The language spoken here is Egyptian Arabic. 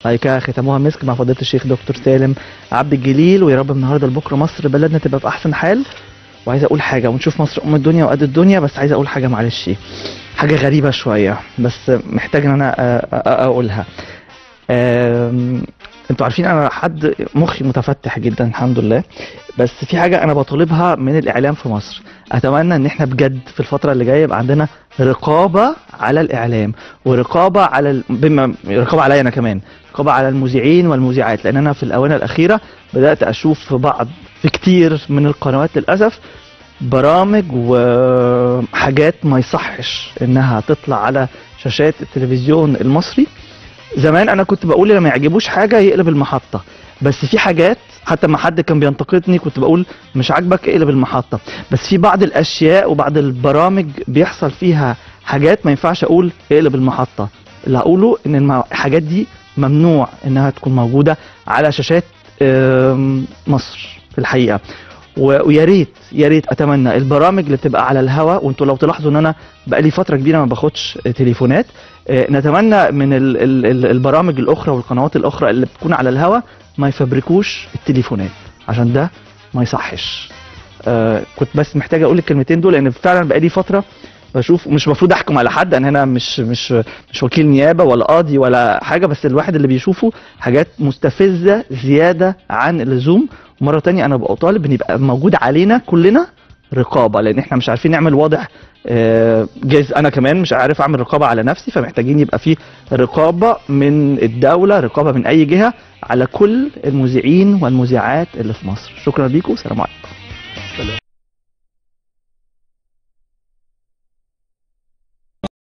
بعد كده ختموها مسك مع فضيله الشيخ دكتور سالم عبد الجليل ويا رب النهارده لبكره مصر بلدنا تبقى في احسن حال وعايز اقول حاجه ونشوف مصر ام الدنيا وقد الدنيا بس عايز اقول حاجه معلش حاجه غريبه شويه بس محتاج ان انا أ- أ- اقولها أم، انتوا عارفين انا حد مخي متفتح جدا الحمد لله بس في حاجه انا بطالبها من الاعلام في مصر اتمنى ان احنا بجد في الفتره اللي جايه يبقى عندنا رقابه على الاعلام ورقابه على ال... بما رقابه عليا انا كمان رقابه على المذيعين والمذيعات لان انا في الاونه الاخيره بدات اشوف في بعض في كتير من القنوات للاسف برامج وحاجات ما يصحش انها تطلع على شاشات التلفزيون المصري زمان انا كنت بقول لما يعجبوش حاجه يقلب المحطه بس في حاجات حتى ما حد كان بينتقدني كنت بقول مش عاجبك اقلب المحطه بس في بعض الاشياء وبعض البرامج بيحصل فيها حاجات ما ينفعش اقول اقلب المحطه اللي هقوله ان المع- الحاجات دي ممنوع انها تكون موجوده على شاشات آم، مصر في الحقيقه و- ويا ريت يا ريت اتمنى البرامج اللي بتبقى على الهوا وانتوا لو تلاحظوا ان انا بقالي فتره كبيره ما باخدش تليفونات آه، نتمنى من ال ال ال البرامج الاخرى والقنوات الاخرى اللي بتكون على الهوا ما يفبركوش التليفونات عشان ده ما يصحش آه كنت بس محتاج اقول الكلمتين دول لان فعلا بقالي فتره بشوف مش المفروض احكم على حد انا هنا مش مش مش وكيل نيابه ولا قاضي ولا حاجه بس الواحد اللي بيشوفه حاجات مستفزه زياده عن اللزوم ومره تانية انا ببقى طالب ان يبقى موجود علينا كلنا رقابه لان احنا مش عارفين نعمل واضح آه، جايز انا كمان مش عارف اعمل رقابه على نفسي فمحتاجين يبقى في رقابه من الدوله رقابه من اي جهه على كل المذيعين والمذيعات اللي في مصر شكرا ليكم سلام عليكم